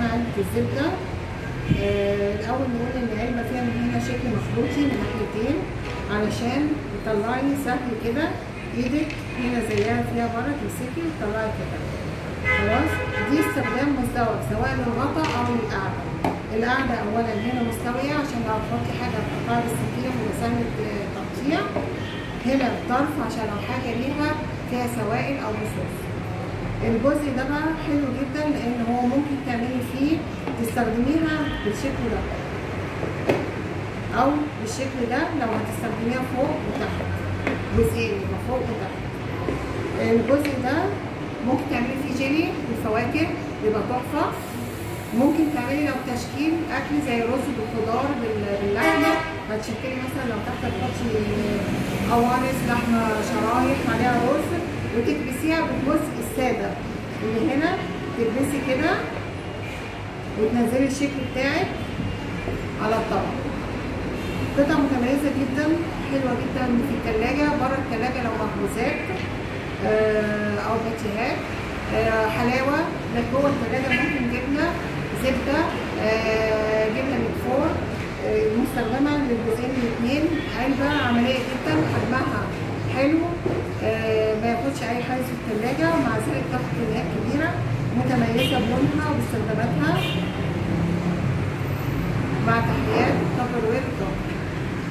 علبة الزبدة آه، الأول نقول إن العلبة فيها من هنا شكل مخروطي من ناحيتين علشان تطلعي سهل كده ايدك هنا زيها فيها بره تمسكي وتطلعي كده خلاص دي استخدام مزدوج سواء للغطا أو للقعدة القعدة أولا هنا مستوية عشان لو تحطي حاجة تقطعي بالسكينة من سهل التقطيع هنا الطرف عشان لو حاجة ليها فيها سوائل أو رصاص الجزء ده بقى حلو جدا لان هو ممكن تعملي فيه تستخدميها بالشكل ده او بالشكل ده لو هتستخدميها فوق وتحت جزئين يبقى فوق وتحت الجزء ده ممكن تعملي فيه جيلي بالفواكه يبقى تحفه ممكن تعملي لو تشكيل اكل زي رز بالخضار بال- باللحمه هتشكلي مثلا لو تحت تحطي قوانص لحمه شرايح عليها رز وتكبسيها بالجزء الساده اللي هنا تكبسي كده وتنزلي الشكل بتاعك على الطبق قطعة متميزة جدا حلوة جدا في التلاجة بره التلاجة لو مخبوزات آه، أو باتيهات آه، حلاوة لكن جوه التلاجة ممكن جبنة زبدة آه، جبنة مدفور آه، مستخدمة للجزئين الاثنين علبة عملية جدا حجمها حلو آه، ما ياخدش أي حاجز في التلاجة مع ذلك تاخد كميات كبيرة متميزة بلونها وباستخداماتها مع تحيات تابر وير